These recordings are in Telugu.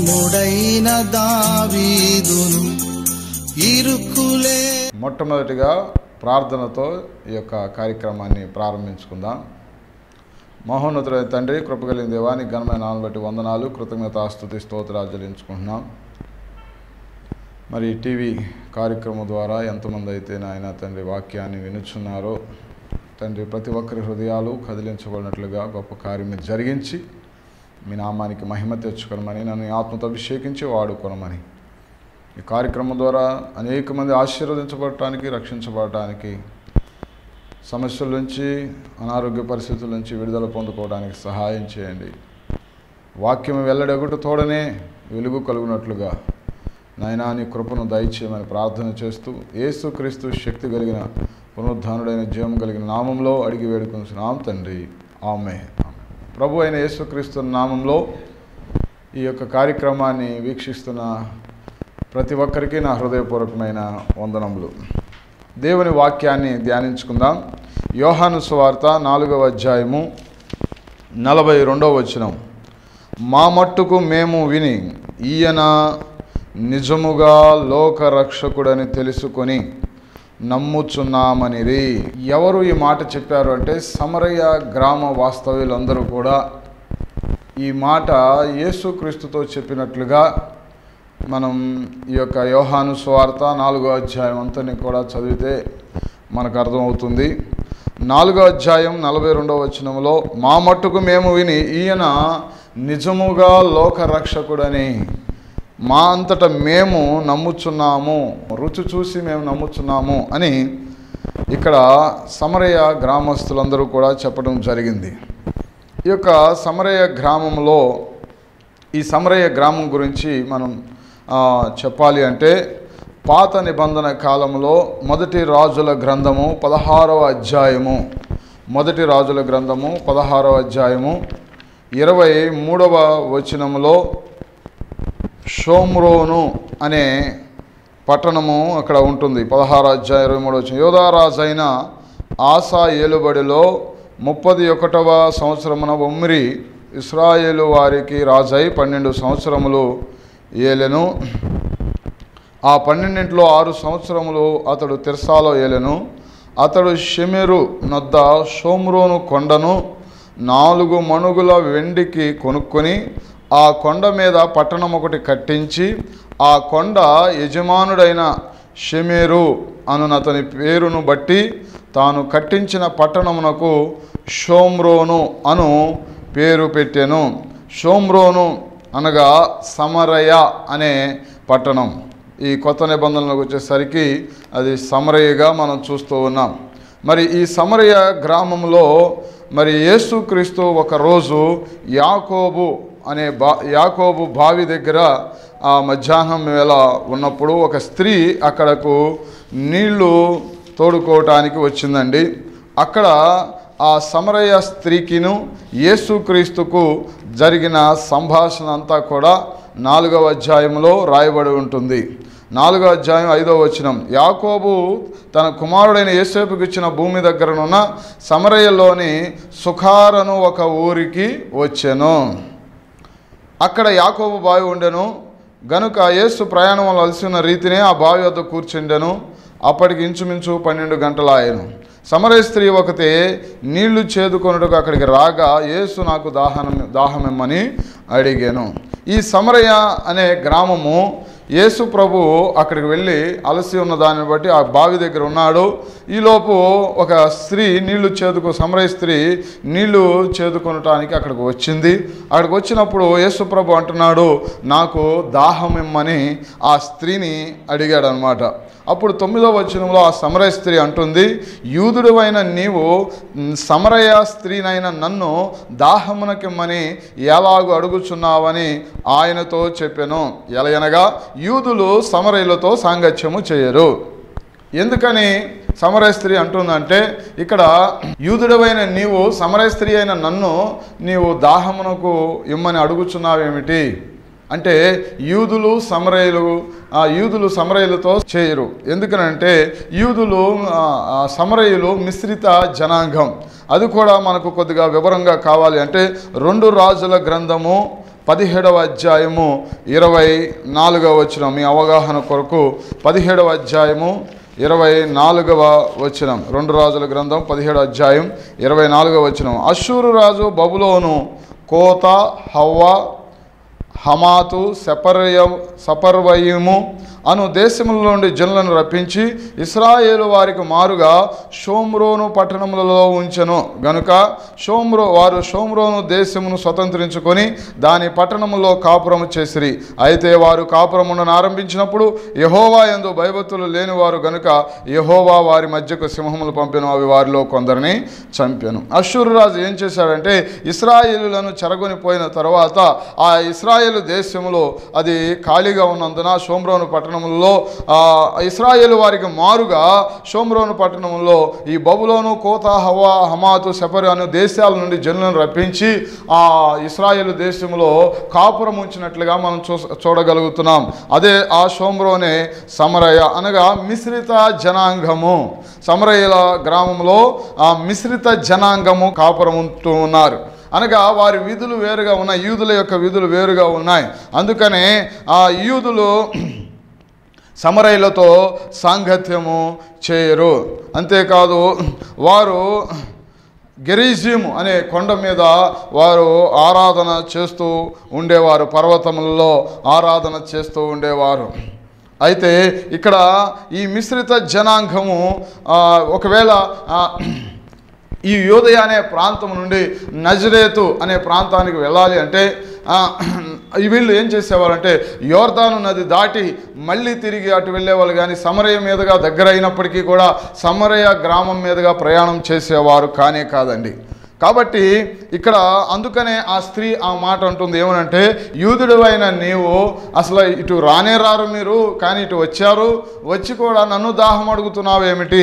భక్తుడైన దావీదును ఇరుకులే మొట్టమొదటిగా ప్రార్థనతో ఈ యొక్క కార్యక్రమాన్ని ప్రారంభించుకుందాం మహోన్నతుడైన తండ్రి కృపగలిగిన దేవానికి ఘనమైన నామం బట్టి వందనాలు కృతజ్ఞత స్తుతి స్తోత్రాలు చెల్లించుకుంటున్నాం మరి టీవీ కార్యక్రమం ద్వారా ఎంతమంది అయితే నాయన తండ్రి వాక్యాన్ని వినుచున్నారో తండ్రి ప్రతి ఒక్కరి హృదయాలు కదిలించబడినట్లుగా గొప్ప కార్యం మీరు జరిగించి మీ నామానికి మహిమ తెచ్చుకొనమని నన్ను ఈ ఆత్మతో అభిషేకించి వాడుకొనమని ఈ కార్యక్రమం ద్వారా అనేక మంది ఆశీర్వదించబడటానికి రక్షించబడటానికి సమస్యల నుంచి అనారోగ్య పరిస్థితుల నుంచి విడుదల పొందుకోవడానికి సహాయం చేయండి వాక్యం వెల్లడెగుట తోడనే వెలుగు కలుగునట్లుగా నాయనా నీ కృపను దయచేయమని ప్రార్థన చేస్తూ యేసుక్రీస్తు శక్తి కలిగిన పునరుద్ధానుడైన జీవం కలిగిన నామంలో అడిగి వేడుకొంచున్నాం తండ్రి ఆమె ప్రభు అయిన యేసుక్రీస్తు నామంలో ఈ యొక్క కార్యక్రమాన్ని వీక్షిస్తున్న ప్రతి ఒక్కరికి నా హృదయపూర్వకమైన వందనములు దేవుని వాక్యాన్ని ధ్యానించుకుందాం యోహాను సువార్త నాలుగవ అధ్యాయము నలభై రెండవ వచనం మా మట్టుకు మేము విని ఈయన నిజముగా లోక రక్షకుడని తెలుసుకొని నమ్ముచున్నామనిరి ఎవరు ఈ మాట చెప్పారు అంటే సమరయ్య గ్రామ వాస్తవ్యులందరూ కూడా ఈ మాట యేసుక్రీస్తుతో చెప్పినట్లుగా మనం ఈ యొక్క యోహాను స్వార్త నాలుగో అధ్యాయం అంతని కూడా చదివితే మనకు అర్థమవుతుంది నాలుగో అధ్యాయం నలభై రెండవ వచనంలో మా మట్టుకు మేము విని ఈయన నిజముగా లోక రక్షకుడని మా అంతట మేము నమ్ముచున్నాము రుచి చూసి మేము నమ్ముచున్నాము అని ఇక్కడ సమరయ్య గ్రామస్తులందరూ కూడా చెప్పడం జరిగింది ఈ యొక్క సమరయ్య గ్రామంలో ఈ సమరయ్య గ్రామం గురించి మనం ఆ, చెప్పాలి అంటే పాత నిబంధన కాలంలో మొదటి రాజుల గ్రంథము పదహారవ అధ్యాయము మొదటి రాజుల గ్రంథము పదహారవ అధ్యాయము ఇరవై మూడవ వచనములో షోమ్రోను అనే పట్టణము అక్కడ ఉంటుంది పదహారు అధ్యాయం ఇరవై మూడు వచ్చిన యోధారాజైన ఆసా ఏలుబడిలో ముప్పది ఒకటవ సంవత్సరమున ఒమ్మిరి ఇస్రాయేలు వారికి రాజై పన్నెండు సంవత్సరములు ఏలెను ఆ పన్నెండింటిలో ఆరు సంవత్సరములు అతడు తిర్సాలో ఏలెను అతడు షెమెరు నొద్ద షోమ్రోను కొండను నాలుగు మణుగుల వెండికి కొనుక్కొని ఆ కొండ మీద పట్టణం ఒకటి కట్టించి ఆ కొండ యజమానుడైన షెమెరు అను అతని పేరును బట్టి తాను కట్టించిన పట్టణమునకు షోమ్రోను అను పేరు పెట్టెను షోమ్రోను అనగా సమరయ అనే పట్టణం ఈ కొత్త నిబంధనలకు వచ్చేసరికి అది సమరయ్యగా మనం చూస్తూ ఉన్నాం మరి ఈ సమరయ గ్రామంలో మరి యేసుక్రీస్తు ఒకరోజు యాకోబు అనే బా యాకోబు బావి దగ్గర ఆ మధ్యాహ్నం వేళ ఉన్నప్పుడు ఒక స్త్రీ అక్కడకు నీళ్లు తోడుకోవటానికి వచ్చిందండి అక్కడ ఆ సమరయ స్త్రీకిను యేసుక్రీస్తుకు జరిగిన సంభాషణ అంతా కూడా నాలుగవ అధ్యాయంలో రాయబడి ఉంటుంది నాలుగవ అధ్యాయం ఐదవ వచనం యాకోబు తన కుమారుడైన యేసేపుకి ఇచ్చిన భూమి దగ్గరనున్న సమరయ్యలోని సుఖారను ఒక ఊరికి వచ్చెను అక్కడ యాకోబు బావి ఉండెను గనుక యేసు ప్రయాణం అలసి ఉన్న రీతినే ఆ బావి వద్ద కూర్చుండెను అప్పటికి ఇంచుమించు పన్నెండు గంటలు ఆయను సమరయ స్త్రీ ఒకతే నీళ్లు చేదుకొనుటకు అక్కడికి రాగా యేసు నాకు దాహనం దాహమిమ్మని అడిగాను ఈ సమరయ అనే గ్రామము యేసు ప్రభు అక్కడికి వెళ్ళి అలసి ఉన్న దాన్ని బట్టి ఆ బావి దగ్గర ఉన్నాడు ఈలోపు ఒక స్త్రీ నీళ్లు చేదుకు సమరయ స్త్రీ నీళ్లు చేదుకొనటానికి అక్కడికి వచ్చింది అక్కడికి వచ్చినప్పుడు యేసు ప్రభు అంటున్నాడు నాకు దాహం ఇమ్మని ఆ స్త్రీని అడిగాడు అనమాట అప్పుడు తొమ్మిదో వచనంలో ఆ సమరయ స్త్రీ అంటుంది యూదుడువైన నీవు మ్, సమరయ స్త్రీనైన నన్ను దాహమునకిమ్మని ఎలాగూ అడుగుచున్నావని ఆయనతో చెప్పాను ఎలయనగా యూదులు సమరయులతో సాంగత్యము చేయరు ఎందుకని సమరయ స్త్రీ అంటుందంటే ఇక్కడ యూదుడవైన నీవు సమరయ స్త్రీ అయిన నన్ను నీవు దాహమునకు ఇమ్మని అడుగుచున్నావేమిటి అంటే యూదులు సమరయులు ఆ యూదులు సమరయులతో చేయరు ఎందుకనంటే యూదులు ఆ, ఆ సమరయులు మిశ్రిత జనాంగం అది కూడా మనకు కొద్దిగా వివరంగా కావాలి అంటే రెండు రాజుల గ్రంథము పదిహేడవ అధ్యాయము ఇరవై నాలుగవ వచనం మీ అవగాహన కొరకు పదిహేడవ అధ్యాయము ఇరవై నాలుగవ వచనం రెండు రాజుల గ్రంథం పదిహేడు అధ్యాయం ఇరవై నాలుగవ వచనం అశ్షూరు రాజు బబులోను కోత హవ్వ హమాతు సెపర్య సపర్వయము అను దేశముల నుండి జనులను రప్పించి ఇస్రాయేలు వారికి మారుగా షోమ్రోను పట్టణములలో ఉంచెను గనుక షోమ్రో వారు షోమ్రోను దేశమును స్వతంత్రించుకొని దాని పట్టణములో కాపురము చేసిరి అయితే వారు కాపురమును ఆరంభించినప్పుడు యహోవా ఎందు భయభక్తులు లేని వారు గనుక యహోవా వారి మధ్యకు సింహములు పంపెను అవి వారిలో కొందరిని చంపెను అశ్షూరు రాజు ఏం చేశాడంటే ఇస్రాయేలులను చెరగొని పోయిన తర్వాత ఆ ఇస్రాయేలు దేశములో అది ఖాళీగా ఉన్నందున షోమ్రోను పట్టణంలో ఆ, ఇస్రాయేలు వారికి మారుగా షోమ్రోను పట్టణంలో ఈ బబులోను కోత హవా హమాతు సెపరు అనే దేశాల నుండి జనులను రప్పించి ఆ ఇస్రాయేలు దేశంలో కాపురం ఉంచినట్లుగా మనం చూ చూడగలుగుతున్నాం అదే ఆ షోమ్రోనే సమరయ అనగా మిశ్రిత జనాంగము సమరయ్యల గ్రామంలో ఆ మిశ్రిత జనాంగము కాపురం ఉంటూ ఉన్నారు అనగా వారి విధులు వేరుగా ఉన్నాయి యూదుల యొక్క విధులు వేరుగా ఉన్నాయి అందుకనే ఆ యూదులు సమరయులతో సాంగత్యము చేయరు అంతేకాదు వారు గెరీజియం అనే కొండ మీద వారు ఆరాధన చేస్తూ ఉండేవారు పర్వతములలో ఆరాధన చేస్తూ ఉండేవారు అయితే ఇక్కడ ఈ మిశ్రిత జనాంగము ఆ, ఒకవేళ ఆ, ఈ యోదయ అనే ప్రాంతం నుండి నజరేతు అనే ప్రాంతానికి వెళ్ళాలి అంటే ఆ, ఈ వీళ్ళు ఏం చేసేవారంటే యోర్దాను నది దాటి మళ్ళీ తిరిగి అటు వెళ్ళేవాళ్ళు కానీ సమరయ మీదుగా దగ్గర అయినప్పటికీ కూడా సమరయ గ్రామం మీదుగా ప్రయాణం చేసేవారు కానే కాదండి కాబట్టి ఇక్కడ అందుకనే ఆ స్త్రీ ఆ మాట అంటుంది ఏమనంటే యూదుడు అయిన నీవు అసలు ఇటు రానే రారు మీరు కానీ ఇటు వచ్చారు వచ్చి కూడా నన్ను దాహం అడుగుతున్నావేమిటి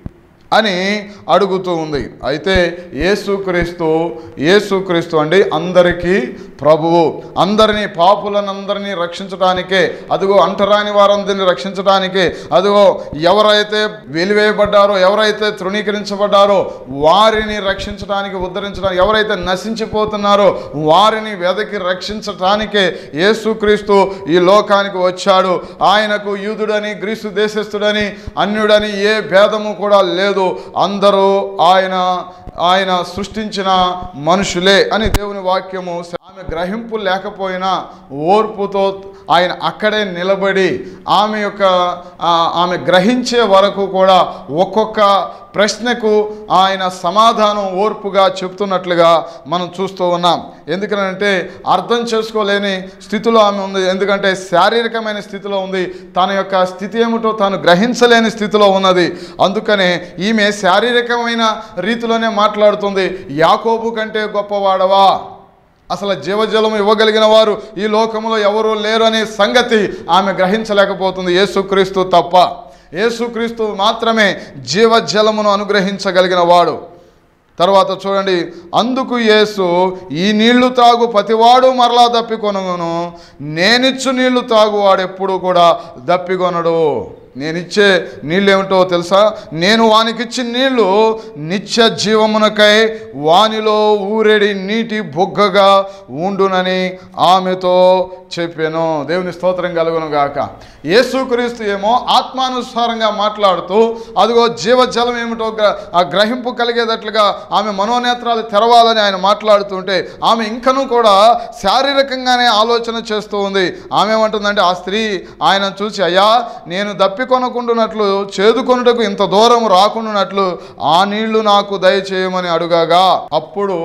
అని అడుగుతూ ఉంది అయితే యేసుక్రీస్తు యేసుక్రీస్తు అండి అందరికీ ప్రభువు అందరినీ పాపులనందరినీ రక్షించడానికే అదిగో అంటరాని వారందరినీ రక్షించడానికే అదిగో ఎవరైతే వెలివేయబడ్డారో ఎవరైతే తృణీకరించబడ్డారో వారిని రక్షించడానికి ఉద్ధరించడానికి ఎవరైతే నశించిపోతున్నారో వారిని వెదకి రక్షించటానికే యేసుక్రీస్తు ఈ లోకానికి వచ్చాడు ఆయనకు యూదుడని గ్రీసు దేశస్థుడని అన్యుడని ఏ భేదము కూడా లేదు అందరూ ఆయన ఆయన సృష్టించిన మనుషులే అని దేవుని వాక్యము ఆమె గ్రహింపు లేకపోయినా ఓర్పుతో ఆయన అక్కడే నిలబడి ఆమె యొక్క ఆ, ఆమె గ్రహించే వరకు కూడా ఒక్కొక్క ప్రశ్నకు ఆయన సమాధానం ఓర్పుగా చెప్తున్నట్లుగా మనం చూస్తూ ఉన్నాం ఎందుకనంటే అర్థం చేసుకోలేని స్థితిలో ఆమె ఉంది ఎందుకంటే శారీరకమైన స్థితిలో ఉంది తన యొక్క స్థితి ఏమిటో తాను గ్రహించలేని స్థితిలో ఉన్నది అందుకనే ఈమె శారీరకమైన రీతిలోనే మాట్లాడుతుంది యాకోబు కంటే గొప్పవాడవా అసలు జీవజలం ఇవ్వగలిగిన వారు ఈ లోకంలో ఎవరూ లేరు అనే సంగతి ఆమె గ్రహించలేకపోతుంది యేసుక్రీస్తు తప్ప యేసుక్రీస్తు మాత్రమే జీవజలమును అనుగ్రహించగలిగిన వాడు తర్వాత చూడండి అందుకు యేసు ఈ నీళ్లు తాగు ప్రతివాడు మరలా దప్పికొనను నేనిచ్చు నీళ్లు తాగువాడు ఎప్పుడు కూడా దప్పికొనడు నేనిచ్చే నీళ్ళు ఏమిటో తెలుసా నేను వానికిచ్చిన నీళ్లు నిత్య జీవమునకై వానిలో ఊరేడి నీటి బొగ్గగా ఉండునని ఆమెతో చెప్పాను దేవుని స్తోత్రం కలుగును గాక యేసుక్రీస్తు ఏమో ఆత్మానుసారంగా మాట్లాడుతూ అదిగో జీవజలం ఏమిటో గ్ర- ఆ గ్రహింపు కలిగేటట్లుగా ఆమె మనోనేత్రాలు తెరవాలని ఆయన మాట్లాడుతుంటే ఆమె ఇంకనూ కూడా శారీరకంగానే ఆలోచన చేస్తూ ఉంది ఆమె ఏమంటుందంటే ఆ స్త్రీ ఆయన చూసి అయ్యా నేను దప్పికొనకుండునట్లు చేదుకొనుటకు ఇంత దూరం రాకుండానట్లు ఆ నీళ్లు నాకు దయచేయమని అడుగగా అప్పుడు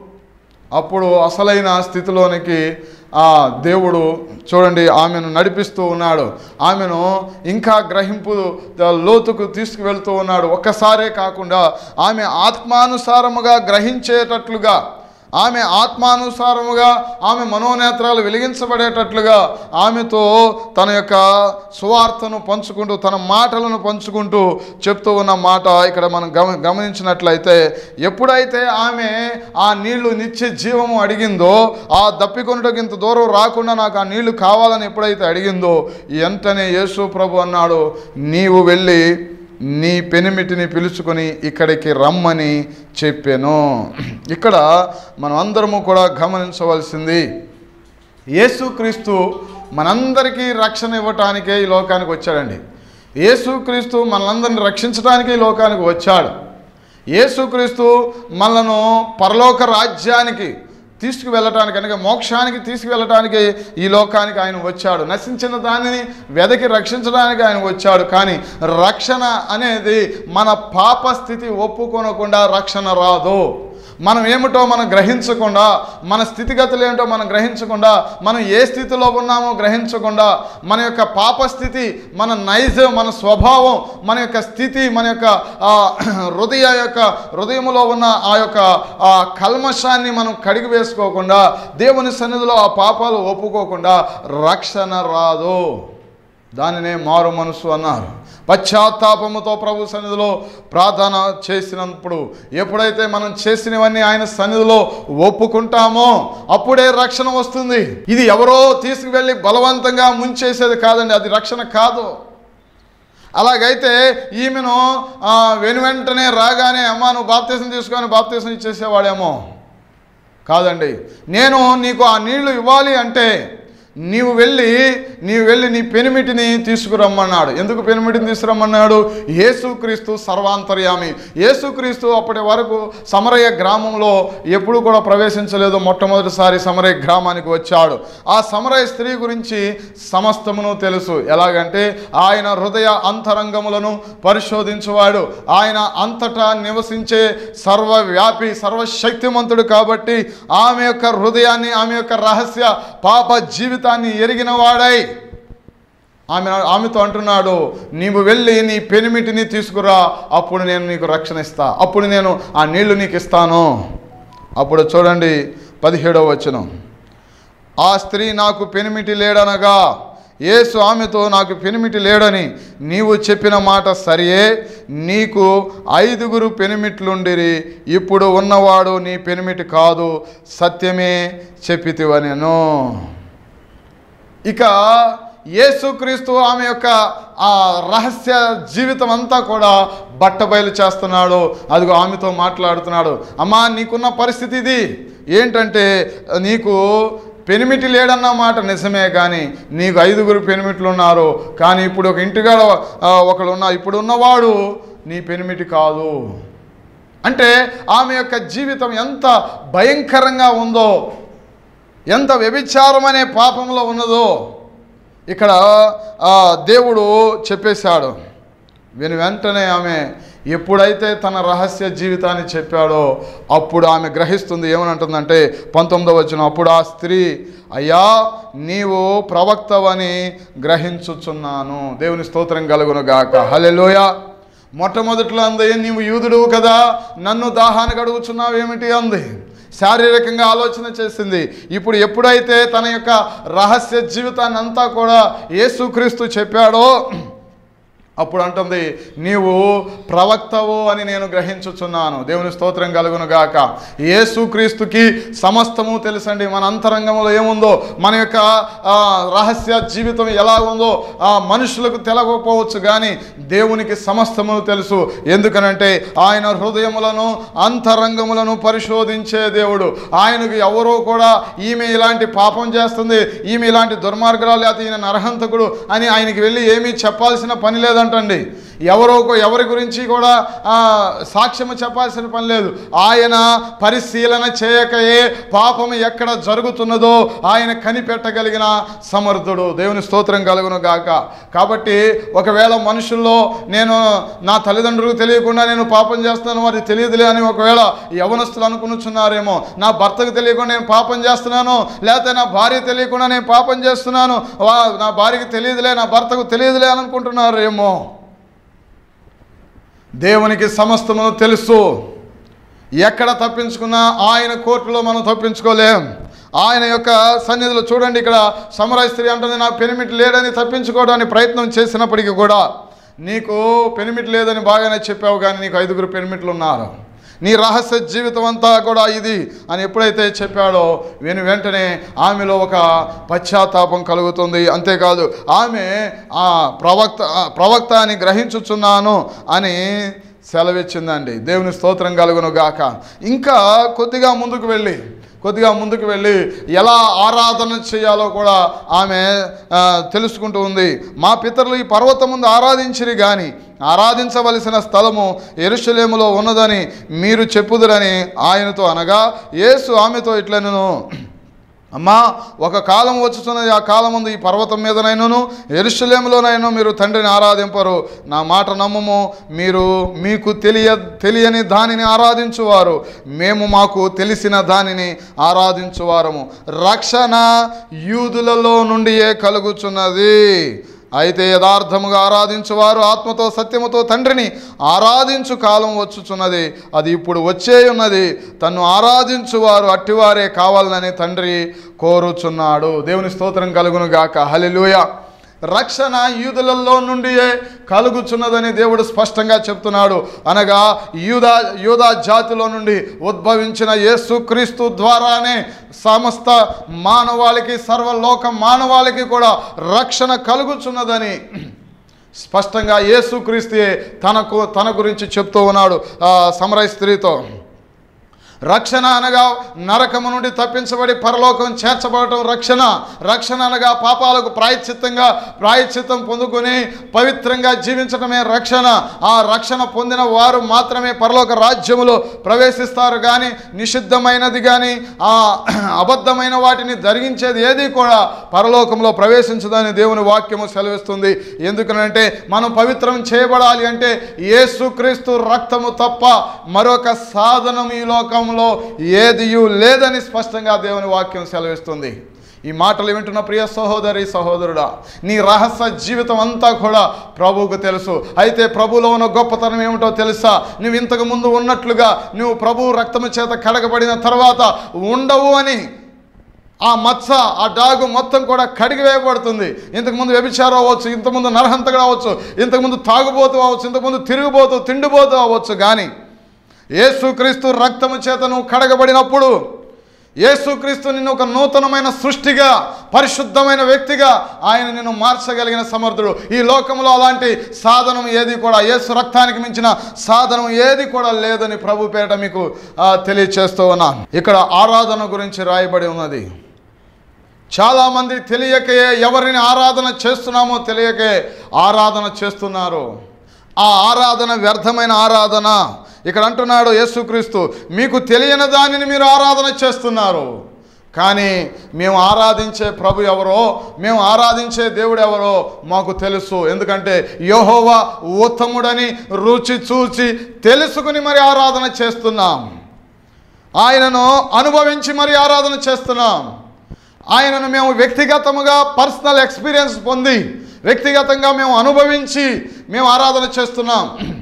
అప్పుడు అసలైన స్థితిలోనికి ఆ దేవుడు చూడండి ఆమెను నడిపిస్తూ ఉన్నాడు ఆమెను ఇంకా గ్రహింపు లోతుకు తీసుకువెళ్తూ ఉన్నాడు ఒక్కసారే కాకుండా ఆమె ఆత్మానుసారముగా గ్రహించేటట్లుగా ఆమె ఆత్మానుసారముగా ఆమె మనోనేత్రాలు వెలిగించబడేటట్లుగా ఆమెతో తన యొక్క సువార్తను పంచుకుంటూ తన మాటలను పంచుకుంటూ చెప్తూ ఉన్న మాట ఇక్కడ మనం గమ గమనించినట్లయితే ఎప్పుడైతే ఆమె ఆ నీళ్లు నిత్య జీవము అడిగిందో ఆ దప్పికొనుటకు ఇంత దూరం రాకుండా నాకు ఆ నీళ్లు కావాలని ఎప్పుడైతే అడిగిందో వెంటనే యేసు ప్రభు అన్నాడు నీవు వెళ్ళి నీ పెనిమిటిని పిలుచుకొని ఇక్కడికి రమ్మని చెప్పాను ఇక్కడ మనం అందరము కూడా గమనించవలసింది యేసుక్రీస్తు మనందరికీ రక్షణ ఇవ్వటానికే ఈ లోకానికి వచ్చాడండి యేసుక్రీస్తు మనందరిని రక్షించడానికే ఈ లోకానికి వచ్చాడు యేసుక్రీస్తు మనలను పరలోక రాజ్యానికి తీసుకువెళ్ళటానికి అనగా మోక్షానికి తీసుకువెళ్ళటానికి ఈ లోకానికి ఆయన వచ్చాడు నశించిన దానిని వెదకి రక్షించడానికి ఆయన వచ్చాడు కానీ రక్షణ అనేది మన పాప స్థితి ఒప్పుకొనకుండా రక్షణ రాదు మనం ఏమిటో మనం గ్రహించకుండా మన స్థితిగతులు ఏమిటో మనం గ్రహించకుండా మనం ఏ స్థితిలో ఉన్నామో గ్రహించకుండా మన యొక్క పాప స్థితి మన నైజం మన స్వభావం మన యొక్క స్థితి మన యొక్క ఆ, హృదయ యొక్క హృదయంలో ఉన్న ఆ యొక్క ఆ కల్మషాన్ని మనం కడిగి వేసుకోకుండా దేవుని సన్నిధిలో ఆ పాపాలు ఒప్పుకోకుండా రక్షణ రాదు దానినే మారు మనసు అన్నారు పశ్చాత్తాపముతో ప్రభు సన్నిధిలో ప్రార్థన చేసినప్పుడు ఎప్పుడైతే మనం చేసినవన్నీ ఆయన సన్నిధిలో ఒప్పుకుంటామో అప్పుడే రక్షణ వస్తుంది ఇది ఎవరో తీసుకువెళ్ళి బలవంతంగా ముంచేసేది కాదండి అది రక్షణ కాదు అలాగైతే ఈమెను ఆ, వెను వెంటనే రాగానే అమ్మా నువ్వు బాప్తీసం తీసుకొని బాప్తీసం ఇచ్చేసేవాడేమో కాదండి నేను నీకు ఆ నీళ్లు ఇవ్వాలి అంటే నీవు వెళ్ళి నీవు వెళ్ళి నీ పెనిమిటిని తీసుకురమ్మన్నాడు ఎందుకు పెనిమిటిని తీసుకురమ్మన్నాడు యేసుక్రీస్తు సర్వాంతర్యామి యేసుక్రీస్తు అప్పటి వరకు సమరయ్య గ్రామంలో ఎప్పుడు కూడా ప్రవేశించలేదు మొట్టమొదటిసారి సమరయ్య గ్రామానికి వచ్చాడు ఆ సమరయ్య స్త్రీ గురించి సమస్తమును తెలుసు ఎలాగంటే ఆయన హృదయ అంతరంగములను పరిశోధించువాడు ఆయన అంతటా నివసించే సర్వవ్యాపి సర్వశక్తిమంతుడు కాబట్టి ఆమె యొక్క హృదయాన్ని ఆమె యొక్క రహస్య పాప జీవితాన్ని ఎరిగిన వాడై ఆమె ఆమెతో అంటున్నాడు నీవు వెళ్ళి నీ పెనిమిటిని తీసుకురా అప్పుడు నేను నీకు రక్షణ ఇస్తా అప్పుడు నేను ఆ నీళ్లు నీకు ఇస్తాను అప్పుడు చూడండి పదిహేడవ వచనం ఆ స్త్రీ నాకు పెనిమిటి లేడనగా యేసు ఆమెతో నాకు పెనిమిటి లేడని నీవు చెప్పిన మాట సరియే నీకు ఐదుగురు పెనిమిట్లుండిరి ఇప్పుడు ఉన్నవాడు నీ పెనిమిటి కాదు సత్యమే చెప్పితివనెను ఇక యేసుక్రీస్తు ఆమె యొక్క ఆ రహస్య జీవితం అంతా కూడా బట్టబయలు చేస్తున్నాడు అదిగో ఆమెతో మాట్లాడుతున్నాడు అమ్మా నీకున్న పరిస్థితి ఇది ఏంటంటే నీకు పెనిమిటి లేడన్న మాట నిజమే కానీ నీకు ఐదుగురు పెనిమిట్లు ఉన్నారు కానీ ఇప్పుడు ఒక ఇంటికాడ ఆ, ఒకడు ఉన్న ఇప్పుడు ఉన్నవాడు నీ పెనిమిటి కాదు అంటే ఆమె యొక్క జీవితం ఎంత భయంకరంగా ఉందో ఎంత వ్యభిచారం అనే పాపంలో ఉన్నదో ఇక్కడ ఆ, దేవుడు చెప్పేశాడు విని వెంటనే ఆమె ఎప్పుడైతే తన రహస్య జీవితాన్ని చెప్పాడో అప్పుడు ఆమె గ్రహిస్తుంది ఏమని పంతొమ్మిదవ వచ్చిన అప్పుడు ఆ స్త్రీ అయ్యా నీవు ప్రవక్తవని గ్రహించుచున్నాను దేవుని స్తోత్రం కలుగును గాక హలెలోయ మొట్టమొదట్లో అంది నీవు యూదుడువు కదా నన్ను దాహానికి అడుగుచున్నావు ఏమిటి అంది శారీరకంగా ఆలోచన చేసింది ఇప్పుడు ఎప్పుడైతే తన యొక్క రహస్య జీవితాన్ని అంతా కూడా యేసుక్రీస్తు చెప్పాడో అప్పుడు అంటుంది నీవు ప్రవక్తవు అని నేను గ్రహించుచున్నాను దేవుని స్తోత్రం కలుగును గాక యేసుక్రీస్తుకి సమస్తము తెలుసండి మన అంతరంగంలో ఏముందో మన యొక్క ఆ, రహస్య జీవితం ఎలా ఉందో ఆ మనుషులకు తెలవకపోవచ్చు కానీ దేవునికి సమస్తము తెలుసు ఎందుకనంటే ఆయన హృదయములను అంతరంగములను పరిశోధించే దేవుడు ఆయనకు ఎవరో కూడా ఈమె ఇలాంటి పాపం చేస్తుంది ఈమె ఇలాంటి దుర్మార్గురాలు లేకపోతే ఈయన నరహంతకుడు అని ఆయనకి వెళ్ళి ఏమీ చెప్పాల్సిన పని లేదంటండి ఎవరో ఒక- ఎవరి గురించి కూడా ఆ, సాక్ష్యము చెప్పాల్సిన పని లేదు ఆయన పరిశీలన చేయకయే పాపం ఎక్కడ జరుగుతున్నదో ఆయన కనిపెట్టగలిగిన సమర్థుడు దేవుని స్తోత్రం కలుగును గాక కాబట్టి ఒకవేళ మనుషుల్లో నేను నా తల్లిదండ్రులకు తెలియకుండా నేను పాపం చేస్తున్నాను వారికి తెలియదులే అని ఒకవేళ యవనస్తులు అనుకునుచున్నారేమో నా భర్తకు తెలియకుండా నేను పాపం చేస్తున్నాను లేకపోతే నా భార్య తెలియకుండా నేను పాపం చేస్తున్నాను వా- నా భార్యకి తెలియదులే నా భర్తకు తెలియదులే అని అనుకుంటున్నారేమో దేవునికి సమస్తమును తెలుసు ఎక్కడ తప్పించుకున్నా ఆయన కోర్టులో మనం తప్పించుకోలేం ఆయన యొక్క సన్నిధిలో చూడండి ఇక్కడ సమరాయ స్త్రీ అంటుంది నాకు పెనిమిటి లేడని తప్పించుకోవడానికి ప్రయత్నం చేసినప్పటికీ కూడా నీకు పెనిమిటి లేదని బాగానే చెప్పావు కానీ నీకు ఐదుగురు పెనిమిట్లు ఉన్నారు నీ రహస్య జీవితం అంతా కూడా ఇది అని ఎప్పుడైతే చెప్పాడో విని వెంటనే ఆమెలో ఒక పశ్చాత్తాపం కలుగుతుంది అంతేకాదు ఆమె ఆ ప్రవక్త ఆ ప్రవక్త అని గ్రహించుచున్నాను అని సెలవిచ్చిందండి దేవుని స్తోత్రం కలుగును గాక ఇంకా కొద్దిగా ముందుకు వెళ్ళి కొద్దిగా ముందుకు వెళ్ళి ఎలా ఆరాధన చేయాలో కూడా ఆమె ఆ, తెలుసుకుంటూ ఉంది మా పితరులు ఈ పర్వతం ముందు ఆరాధించిరి కానీ ఆరాధించవలసిన స్థలము ఎరుషలేములో ఉన్నదని మీరు చెప్పుదురని ఆయనతో అనగా యేసు ఆమెతో ఇట్లనను అమ్మా ఒక కాలం వచ్చుతున్నది ఆ కాలం ముందు ఈ పర్వతం మీదనైనను ఎరుషలేములోనైనా మీరు తండ్రిని ఆరాధింపరు నా మాట నమ్మము మీరు మీకు తెలియ తెలియని దానిని ఆరాధించువారు మేము మాకు తెలిసిన దానిని ఆరాధించువారము రక్షణ యూదులలో నుండియే కలుగుచున్నది అయితే యథార్థముగా ఆరాధించువారు ఆత్మతో సత్యముతో తండ్రిని ఆరాధించు కాలం వచ్చుచున్నది అది ఇప్పుడు వచ్చే ఉన్నది తన్ను ఆరాధించువారు అట్టివారే కావాలని తండ్రి కోరుచున్నాడు దేవుని స్తోత్రం కలుగును గాక హల్లెలూయా రక్షణ యూదులలో నుండియే కలుగుచున్నదని దేవుడు స్పష్టంగా చెప్తున్నాడు అనగా యూదా యూదా జాతిలో నుండి ఉద్భవించిన యేసుక్రీస్తు ద్వారానే సమస్త మానవాళికి సర్వలోక మానవాళికి కూడా రక్షణ కలుగుచున్నదని స్పష్టంగా యేసుక్రీస్తే తనకు తన గురించి చెప్తూ ఉన్నాడు ఆ సమరయ స్త్రీతో రక్షణ అనగా నరకము నుండి తప్పించబడి పరలోకం చేర్చబడటం రక్షణ రక్షణ అనగా పాపాలకు ప్రాయశ్చిత్తంగా ప్రాయశ్చిత్తం పొందుకొని పవిత్రంగా జీవించడమే రక్షణ ఆ రక్షణ పొందిన వారు మాత్రమే పరలోక రాజ్యములో ప్రవేశిస్తారు కానీ నిషిద్ధమైనది కానీ ఆ అబద్ధమైన వాటిని జరిగించేది ఏది కూడా పరలోకంలో ప్రవేశించదని దేవుని వాక్యము సెలవిస్తుంది ఎందుకనంటే మనం పవిత్రం చేయబడాలి అంటే యేసుక్రీస్తు రక్తము తప్ప మరొక సాధనం ఈ లోకంలో ఏదియు లేదని స్పష్టంగా దేవుని వాక్యం సెలవిస్తుంది ఈ మాటలు వింటున్న ప్రియ సహోదరి సహోదరుడా నీ రహస్య జీవితం అంతా కూడా ప్రభువుకు తెలుసు అయితే ప్రభువులో ఉన్న గొప్పతనం ఏమిటో తెలుసా నువ్వు ఇంతకు ముందు ఉన్నట్లుగా నువ్వు ప్రభువు రక్తము చేత కడగబడిన తర్వాత ఉండవు అని ఆ మత్స ఆ డాగు మొత్తం కూడా కడిగివేయబడుతుంది ఇంతకుముందు వ్యభిచారం అవ్వచ్చు ఇంతకుముందు నరహంతకుడు అవ్వచ్చు ఇంతకుముందు తాగుబోతు అవ్వచ్చు ఇంతకుముందు తిరుగుబోతూ తిండిపోతూ అవ్వచ్చు కానీ యేసుక్రీస్తు రక్తము చేత నువ్వు కడగబడినప్పుడు యేసుక్రీస్తు నిన్ను ఒక నూతనమైన సృష్టిగా పరిశుద్ధమైన వ్యక్తిగా ఆయన నిన్ను మార్చగలిగిన సమర్థుడు ఈ లోకంలో అలాంటి సాధనం ఏది కూడా యేసు రక్తానికి మించిన సాధనం ఏది కూడా లేదని ప్రభు పేరిట మీకు ఆ, తెలియచేస్తూ ఉన్నాను ఇక్కడ ఆరాధన గురించి రాయబడి ఉన్నది చాలామంది తెలియకే ఎవరిని ఆరాధన చేస్తున్నామో తెలియకే ఆరాధన చేస్తున్నారు ఆ ఆరాధన వ్యర్థమైన ఆరాధన ఇక్కడ అంటున్నాడు యేసుక్రీస్తు మీకు తెలియని దానిని మీరు ఆరాధన చేస్తున్నారు కానీ మేము ఆరాధించే ప్రభు ఎవరో మేము ఆరాధించే దేవుడు ఎవరో మాకు తెలుసు ఎందుకంటే యెహోవా ఉత్తముడని రుచి చూచి తెలుసుకుని మరి ఆరాధన చేస్తున్నాం ఆయనను అనుభవించి మరి ఆరాధన చేస్తున్నాం ఆయనను మేము వ్యక్తిగతముగా పర్సనల్ ఎక్స్పీరియన్స్ పొంది వ్యక్తిగతంగా మేము అనుభవించి మేము ఆరాధన చేస్తున్నాం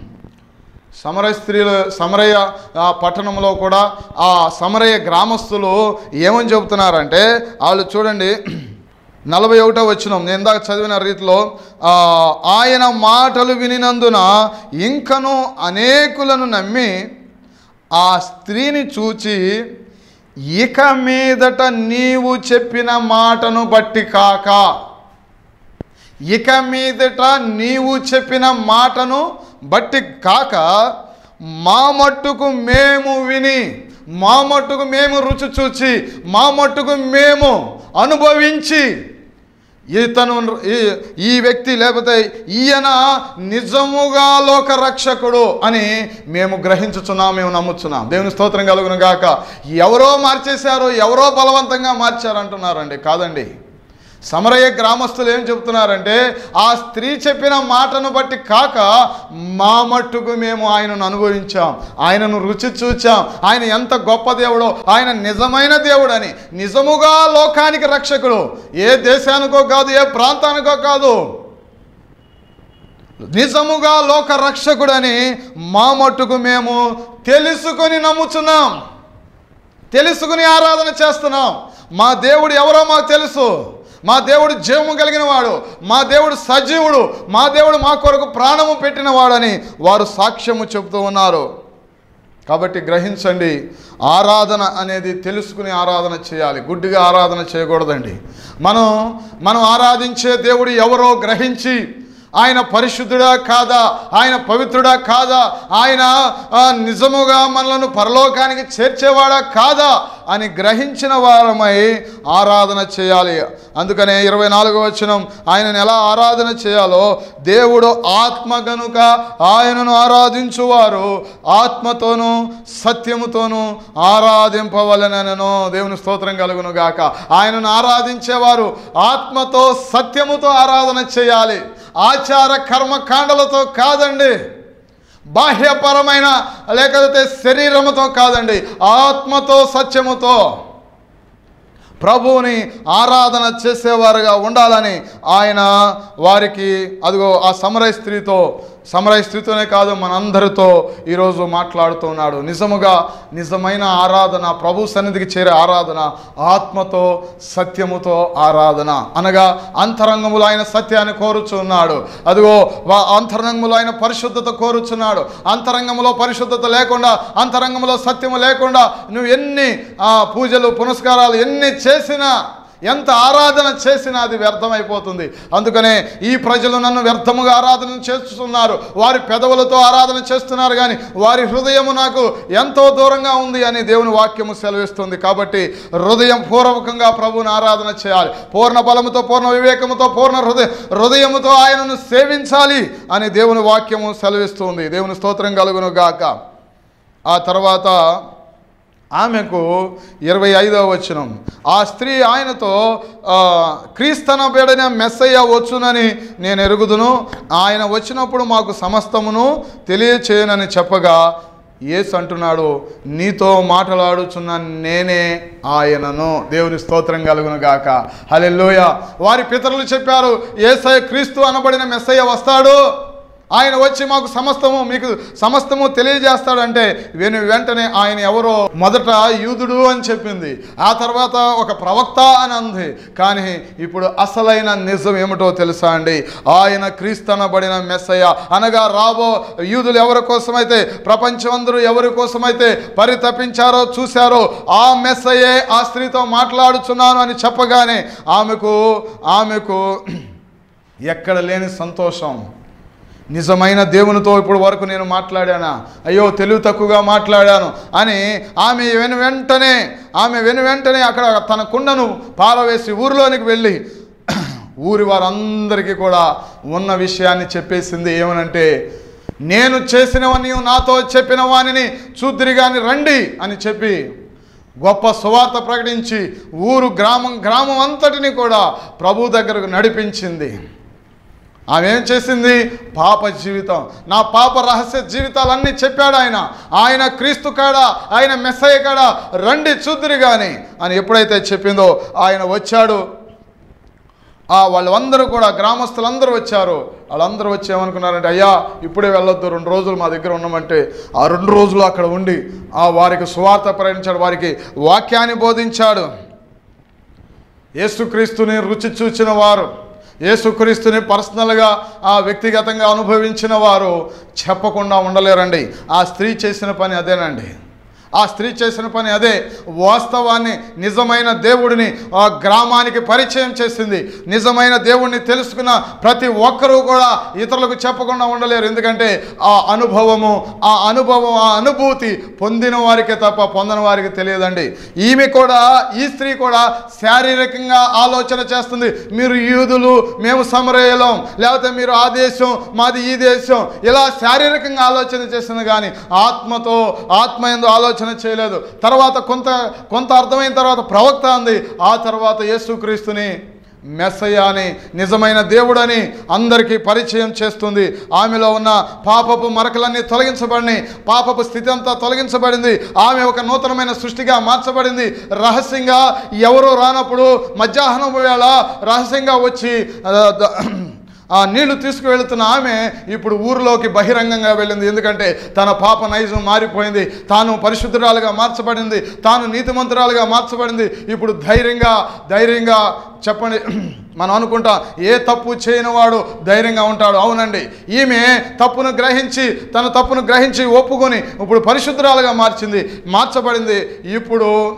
సమరయ స్త్రీలు సమరయ ఆ పట్టణంలో కూడా ఆ సమరయ గ్రామస్తులు ఏమని చెబుతున్నారంటే వాళ్ళు చూడండి నలభై ఒకటో వచ్చిన నేను ఇందాక చదివిన రీతిలో ఆ, ఆయన మాటలు వినినందున ఇంకను అనేకులను నమ్మి ఆ స్త్రీని చూచి ఇక మీదట నీవు చెప్పిన మాటను బట్టి కాక ఇక మీదట నీవు చెప్పిన మాటను బట్టి కాక మా మట్టుకు మేము విని మా మట్టుకు మేము రుచి చూచి మా మట్టుకు మేము అనుభవించి ఇతను ఈ- ఈ వ్యక్తి లేకపోతే ఈయన నిజముగా లోక రక్షకుడు అని మేము గ్రహించుచున్నాం మేము నమ్ముచున్నాం దేవుని స్తోత్రం కలుగును గాక ఎవరో మార్చేశారు ఎవరో బలవంతంగా మార్చారు అంటున్నారండి కాదండి సమరయ్య గ్రామస్తులు ఏం చెప్తున్నారంటే ఆ స్త్రీ చెప్పిన మాటను బట్టి కాక మా మట్టుకు మేము ఆయనను అనుభవించాం ఆయనను రుచి చూచాం ఆయన ఎంత గొప్ప దేవుడో ఆయన నిజమైన దేవుడని నిజముగా లోకానికి రక్షకుడు ఏ దేశానికో కాదు ఏ ప్రాంతానికో కాదు నిజముగా లోక రక్షకుడని మా మట్టుకు మేము తెలుసుకొని నమ్ముచున్నాం తెలుసుకుని ఆరాధన చేస్తున్నాం మా దేవుడు ఎవరో మాకు తెలుసు మా దేవుడు జీవము కలిగిన వాడు మా దేవుడు సజీవుడు మా దేవుడు మా కొరకు ప్రాణము పెట్టిన వాడని వారు సాక్ష్యము చెబుతూ ఉన్నారు కాబట్టి గ్రహించండి ఆరాధన అనేది తెలుసుకుని ఆరాధన చేయాలి గుడ్డిగా ఆరాధన చేయకూడదండి మనం మనం ఆరాధించే దేవుడు ఎవరో గ్రహించి ఆయన పరిశుద్ధుడా కాదా ఆయన పవిత్రుడా కాదా ఆయన ఆ, నిజముగా మనలను పరలోకానికి చేర్చేవాడా కాదా అని గ్రహించిన వారమై ఆరాధన చేయాలి అందుకనే ఇరవై నాలుగో వచనం ఆయనను ఎలా ఆరాధన చేయాలో దేవుడు ఆత్మ గనుక ఆయనను ఆరాధించువారు ఆత్మతోనూ సత్యముతోనూ ఆరాధింపవలనను దేవుని స్తోత్రం కలుగును గాక ఆయనను ఆరాధించేవారు ఆత్మతో సత్యముతో ఆరాధన చేయాలి ఆచార కర్మకాండలతో కాదండి బాహ్యపరమైన లేకపోతే శరీరముతో కాదండి ఆత్మతో సత్యముతో ప్రభువుని ఆరాధన చేసేవారుగా ఉండాలని ఆయన వారికి అదిగో ఆ సమరయ స్త్రీతో సమరయ స్త్రీతోనే కాదు మనందరితో ఈరోజు మాట్లాడుతున్నాడు నిజముగా నిజమైన ఆరాధన ప్రభు సన్నిధికి చేరే ఆరాధన ఆత్మతో సత్యముతో ఆరాధన అనగా అంతరంగములో ఆయన సత్యాన్ని కోరుచున్నాడు అదిగో వా- అంతరంగములో ఆయన పరిశుద్ధత కోరుచున్నాడు అంతరంగములో పరిశుద్ధత లేకుండా అంతరంగములో సత్యము లేకుండా నువ్వు ఎన్ని ఆ, పూజలు పునస్కారాలు ఎన్ని చేసినా ఎంత ఆరాధన చేసినా అది వ్యర్థమైపోతుంది అందుకనే ఈ ప్రజలు నన్ను వ్యర్థముగా ఆరాధన చేస్తున్నారు వారి పెదవులతో ఆరాధన చేస్తున్నారు కానీ వారి హృదయము నాకు ఎంతో దూరంగా ఉంది అని దేవుని వాక్యము సెలవిస్తుంది కాబట్టి హృదయం పూర్వకంగా ప్రభువుని ఆరాధన చేయాలి పూర్ణ బలముతో పూర్ణ వివేకముతో పూర్ణ హృదయ హృదయముతో ఆయనను సేవించాలి అని దేవుని వాక్యము సెలవిస్తుంది దేవుని స్తోత్రం కలుగును గాక ఆ తర్వాత ఆమెకు ఇరవై ఐదవ వచనం ఆ స్త్రీ ఆయనతో ఆ, క్రీస్తనబడిన మెస్సయ్య వచ్చునని నేను ఎరుగుదును ఆయన వచ్చినప్పుడు మాకు సమస్తమును తెలియచేయనని చెప్పగా యేసు అంటున్నాడు నీతో మాట్లాడుచున్న నేనే ఆయనను దేవుని స్తోత్రం కలుగును గాక హల్లెలూయ వారి పితరులు చెప్పారు ఏసయ్య క్రీస్తు అనబడిన మెస్సయ్య వస్తాడు ఆయన వచ్చి మాకు సమస్తము మీకు సమస్తము తెలియజేస్తాడంటే వెను వెంటనే ఆయన ఎవరో మొదట యూదుడు అని చెప్పింది ఆ తర్వాత ఒక ప్రవక్త అని అంది కానీ ఇప్పుడు అసలైన నిజం ఏమిటో తెలుసా అండి ఆయన క్రీస్తనబడిన మెస్సయ్య అనగా రాబో యూదులు ఎవరి కోసమైతే ప్రపంచం అందరూ ఎవరి కోసమైతే పరితపించారో చూశారో ఆ మెస్సయ్యే ఆ స్త్రీతో మాట్లాడుచున్నాను అని చెప్పగానే ఆమెకు ఆమెకు ఎక్కడ లేని సంతోషం నిజమైన దేవునితో ఇప్పుడు వరకు నేను మాట్లాడానా అయ్యో తెలివి తక్కువగా మాట్లాడాను అని ఆమె వెను వెంటనే ఆమె వెను వెంటనే అక్కడ తన కుండను పారవేసి ఊరిలోనికి వెళ్ళి ఊరి వారందరికీ కూడా ఉన్న విషయాన్ని చెప్పేసింది ఏమనంటే నేను చేసినవని నాతో చెప్పిన వానిని చూద్దిరిగాని రండి అని చెప్పి గొప్ప సువార్త ప్రకటించి ఊరు గ్రామం గ్రామం అంతటిని కూడా ప్రభు దగ్గరకు నడిపించింది ఆమె ఏం చేసింది పాప జీవితం నా పాప రహస్య జీవితాలన్నీ చెప్పాడు ఆయన ఆయన క్రీస్తు కాడ ఆయన మెస్సయ్య కాడ రండి చూద్దురు కానీ అని ఎప్పుడైతే చెప్పిందో ఆయన వచ్చాడు ఆ వాళ్ళందరూ కూడా గ్రామస్తులందరూ వచ్చారు వాళ్ళందరూ వచ్చి ఏమనుకున్నారంటే అయ్యా ఇప్పుడే వెళ్ళొద్దు రెండు రోజులు మా దగ్గర ఉన్నామంటే ఆ రెండు రోజులు అక్కడ ఉండి ఆ వారికి సువార్త ప్రకటించాడు వారికి వాక్యాన్ని బోధించాడు యేసుక్రీస్తుని రుచి చూచిన వారు యేసుక్రీస్తుని పర్సనల్గా ఆ వ్యక్తిగతంగా అనుభవించిన వారు చెప్పకుండా ఉండలేరండి ఆ స్త్రీ చేసిన పని అదేనండి ఆ స్త్రీ చేసిన పని అదే వాస్తవాన్ని నిజమైన దేవుడిని ఆ గ్రామానికి పరిచయం చేసింది నిజమైన దేవుడిని తెలుసుకున్న ప్రతి ఒక్కరూ కూడా ఇతరులకు చెప్పకుండా ఉండలేరు ఎందుకంటే ఆ అనుభవము ఆ అనుభవం ఆ అనుభూతి పొందిన వారికే తప్ప పొందని వారికి తెలియదండి ఈమె కూడా ఈ స్త్రీ కూడా శారీరకంగా ఆలోచన చేస్తుంది మీరు యూదులు మేము సమరయలం లేకపోతే మీరు ఆ దేశం మాది ఈ దేశం ఇలా శారీరకంగా ఆలోచన చేసింది కానీ ఆత్మతో ఆత్మ ఎందు ఆలోచన చేయలేదు తర్వాత కొంత కొంత అర్థమైన తర్వాత ప్రవక్త అంది ఆ తర్వాత యేసుక్రీస్తుని మెస్సయ్య అని నిజమైన దేవుడని అందరికీ పరిచయం చేస్తుంది ఆమెలో ఉన్న పాపపు మరకలన్నీ తొలగించబడినాయి పాపపు స్థితి అంతా తొలగించబడింది ఆమె ఒక నూతనమైన సృష్టిగా మార్చబడింది రహస్యంగా ఎవరో రానప్పుడు మధ్యాహ్నం వేళ రహస్యంగా వచ్చి ఆ, ద- ఆ నీళ్లు తీసుకువెళుతున్న ఆమె ఇప్పుడు ఊరిలోకి బహిరంగంగా వెళ్ళింది ఎందుకంటే తన పాప నైజం మారిపోయింది తాను పరిశుద్ధురాలుగా మార్చబడింది తాను నీతిమంతురాలుగా మార్చబడింది ఇప్పుడు ధైర్యంగా ధైర్యంగా చెప్పండి మనం అనుకుంటాం ఏ తప్పు చేయని వాడు ధైర్యంగా ఉంటాడు అవునండి ఈమె తప్పును గ్రహించి తన తప్పును గ్రహించి ఒప్పుకొని ఇప్పుడు పరిశుద్ధురాలుగా మార్చింది మార్చబడింది ఇప్పుడు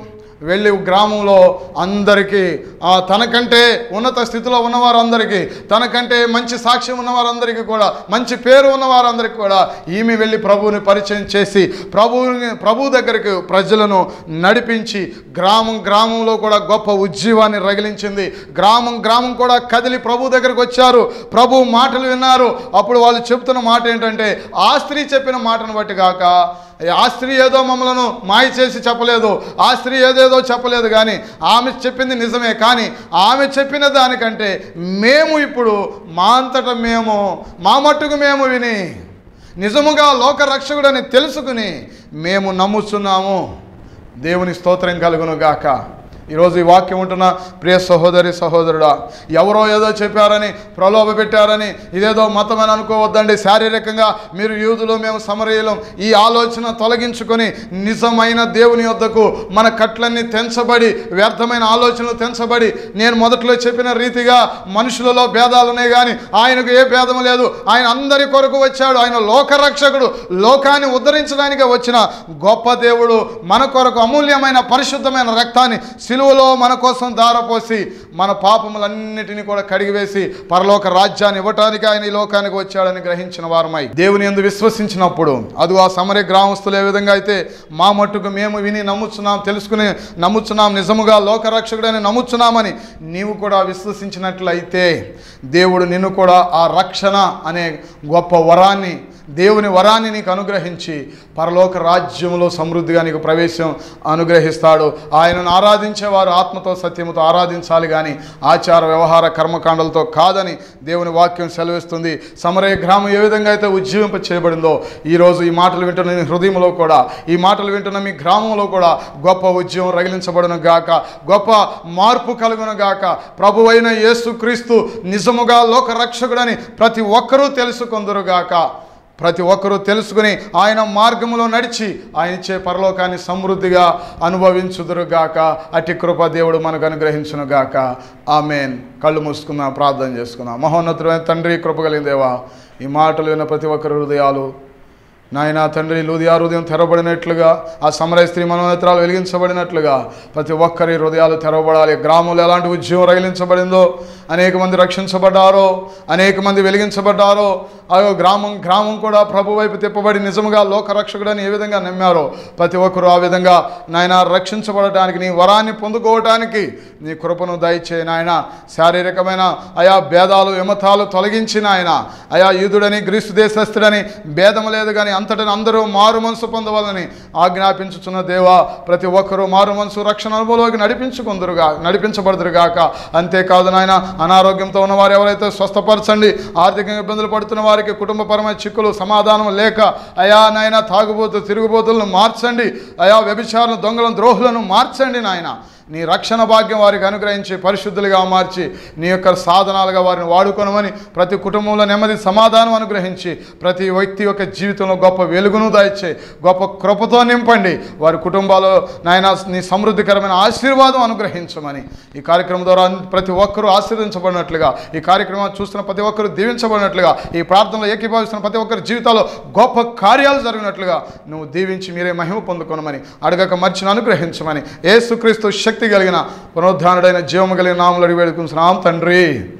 వెళ్ళి గ్రామంలో అందరికీ ఆ, తనకంటే ఉన్నత స్థితిలో ఉన్నవారందరికీ తనకంటే మంచి సాక్ష్యం ఉన్నవారందరికీ కూడా మంచి పేరు ఉన్నవారందరికీ కూడా ఈమె వెళ్ళి ప్రభువుని పరిచయం చేసి ప్రభువుని ప్రభు దగ్గరికి ప్రజలను నడిపించి గ్రామం గ్రామంలో కూడా గొప్ప ఉజ్జీవాన్ని రగిలించింది గ్రామం గ్రామం కూడా కదిలి ప్రభు దగ్గరికి వచ్చారు ప్రభు మాటలు విన్నారు అప్పుడు వాళ్ళు చెప్తున్న మాట ఏంటంటే ఆ స్త్రీ చెప్పిన మాటను బట్టి కాక ఆ స్త్రీ ఏదో మమ్మలను మాయ చేసి చెప్పలేదు ఆ స్త్రీ ఏదేదో చెప్పలేదు కానీ ఆమె చెప్పింది నిజమే కానీ ఆమె చెప్పిన దానికంటే మేము ఇప్పుడు మా అంతటా మేము మా మట్టుకు మేము విని నిజముగా లోక రక్షకుడని తెలుసుకుని మేము నమ్ముచున్నాము దేవుని స్తోత్రం కలుగును గాక ఈరోజు ఈ వాక్యం ఉంటున్న ప్రియ సహోదరి సహోదరుడా ఎవరో ఏదో చెప్పారని ప్రలోభ పెట్టారని ఇదేదో మతం అని అనుకోవద్దండి శారీరకంగా మీరు యూదులు మేము సమరయులం ఈ ఆలోచన తొలగించుకొని నిజమైన దేవుని యొద్దకు మన కట్లన్నీ తెంచబడి వ్యర్థమైన ఆలోచనలు తెంచబడి నేను మొదట్లో చెప్పిన రీతిగా మనుషులలో భేదాలు ఉన్నాయి కానీ ఆయనకు ఏ భేదం లేదు ఆయన అందరి కొరకు వచ్చాడు ఆయన లోకరక్షకుడు లోకాన్ని ఉద్ధరించడానికి వచ్చిన గొప్ప దేవుడు మన కొరకు అమూల్యమైన పరిశుద్ధమైన రక్తాన్ని సిలువలో మన కోసం దారపోసి మన పాపములన్నిటినీ కూడా కడిగివేసి పరలోక రాజ్యాన్ని ఇవ్వటానికి ఆయన ఈ లోకానికి వచ్చాడని గ్రహించిన వారమై దేవుని ఎందు విశ్వసించినప్పుడు అది ఆ సమర గ్రామస్తులు ఏ విధంగా అయితే మా మట్టుకు మేము విని నమ్ముచున్నాం తెలుసుకుని నమ్ముచున్నాం నిజముగా లోకరక్షకుడని నమ్ముచున్నామని నీవు కూడా విశ్వసించినట్లయితే దేవుడు నిన్ను కూడా ఆ రక్షణ అనే గొప్ప వరాన్ని దేవుని వరాన్ని నీకు అనుగ్రహించి పరలోక రాజ్యంలో సమృద్ధిగా నీకు ప్రవేశం అనుగ్రహిస్తాడు ఆయనను ఆరాధించేవారు ఆత్మతో సత్యముతో ఆరాధించాలి కానీ ఆచార వ్యవహార కర్మకాండలతో కాదని దేవుని వాక్యం సెలవిస్తుంది సమరయ గ్రామం ఏ విధంగా అయితే ఉజ్జీవింప చేయబడిందో ఈరోజు ఈ మాటలు వింటున్న నీ హృదయంలో కూడా ఈ మాటలు వింటున్న మీ గ్రామంలో కూడా గొప్ప ఉద్యమం రగిలించబడును గాక గొప్ప మార్పు కలుగును గాక ప్రభు అయిన యేసుక్రీస్తు నిజముగా లోక రక్షకుడని ప్రతి ఒక్కరూ తెలుసుకొందురు గాక ప్రతి ఒక్కరూ తెలుసుకుని ఆయన మార్గములో నడిచి ఆయన ఇచ్చే పరలోకాన్ని సమృద్ధిగా అనుభవించుదురుగాక అతి కృప దేవుడు మనకు అనుగ్రహించునుగాక ఆమెన్ కళ్ళు మూసుకుందాం ప్రార్థన చేసుకుందాం మహోన్నతుడైన తండ్రి కృప కలిగిన దేవా ఈ మాటలు విన్న ప్రతి ఒక్కరి హృదయాలు నాయన తండ్రి లూదియా హృదయం తెరవబడినట్లుగా ఆ సమరయ స్త్రీ మనోనేత్రాలు వెలిగించబడినట్లుగా ప్రతి ఒక్కరి హృదయాలు తెరవబడాలి గ్రామంలో ఎలాంటి ఉద్యమం రగిలించబడిందో అనేక మంది రక్షించబడ్డారో అనేక మంది వెలిగించబడ్డారో ఆ గ్రామం గ్రామం కూడా ప్రభు వైపు తిప్పబడి నిజముగా లోకరక్షకుడని ఏ విధంగా నమ్మారో ప్రతి ఒక్కరూ ఆ విధంగా నాయన రక్షించబడటానికి నీ వరాన్ని పొందుకోవటానికి నీ కృపను దయచే నాయన శారీరకమైన ఆయా భేదాలు విమతాలు తొలగించి నాయన ఆయా యూదుడని గ్రీస్తు దేశస్థుడని భేదం లేదు కానీ అంతటని అందరూ మారు మనసు పొందవాలని ఆజ్ఞాపించుచున్న దేవా ప్రతి ఒక్కరూ మారు మనసు రక్షణ అనుభవంలోకి నడిపించుకుందరుగా నడిపించబడుదురుగాక అంతేకాదు నాయన అనారోగ్యంతో ఉన్న వారు ఎవరైతే స్వస్థపరచండి ఆర్థికంగా ఇబ్బందులు పడుతున్న వారికి కుటుంబపరమైన చిక్కులు సమాధానం లేక అయా నాయన తాగుబోతు తిరుగుబోతులను మార్చండి అయా వ్యభిచారులను దొంగలను ద్రోహులను మార్చండి నాయన నీ రక్షణ భాగ్యం వారికి అనుగ్రహించి పరిశుద్ధులుగా మార్చి నీ యొక్క సాధనాలుగా వారిని వాడుకొనమని ప్రతి కుటుంబంలో నెమ్మది సమాధానం అనుగ్రహించి ప్రతి వ్యక్తి యొక్క జీవితంలో గొప్ప వెలుగును దాయిచ్చే గొప్ప కృపతో నింపండి వారి కుటుంబాల్లో నాయన నీ సమృద్ధికరమైన ఆశీర్వాదం అనుగ్రహించమని ఈ కార్యక్రమం ద్వారా అన్- ప్రతి ఒక్కరూ ఆశీర్వదించబడినట్లుగా ఈ కార్యక్రమం చూస్తున్న ప్రతి ఒక్కరూ దీవించబడినట్లుగా ఈ ప్రార్థనలో ఏకీభావిస్తున్న ప్రతి ఒక్కరి జీవితాల్లో గొప్ప కార్యాలు జరిగినట్లుగా నువ్వు దీవించి మీరే మహిమ పొందుకొనమని అడగక మర్చిని అనుగ్రహించమని ఏసుక్రీస్తు శక్తి కలిగిన పునరుద్ధానుడైన జీవము కలిగిన నామలు అడిగి వేడుకుంటున్నాం తండ్రి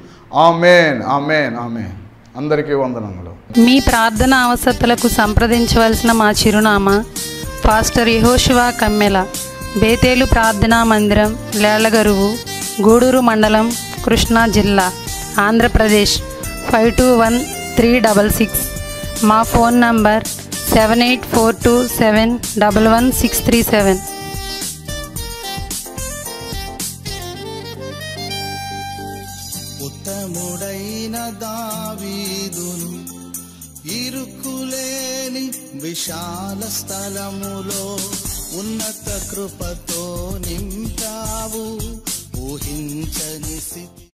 ఆమెన్ ఆమెన్ ఆమెన్ అందరికీ వందనములు మీ ప్రార్థన అవసరతలకు సంప్రదించవలసిన మా చిరునామా పాస్టర్ యహోశివా కమ్మెల బేతేలు ప్రార్థనా మందిరం లేలగరువు గూడూరు మండలం కృష్ణా జిల్లా Andhra Pradesh five two one three double six మా phone number seven eight four two seven double one six three seven ఉత్తముడైన దావీదును ఇరుకులేని విశాల స్థలములో ఉన్నత కృపతో నింపావు ఊహించని స్థితి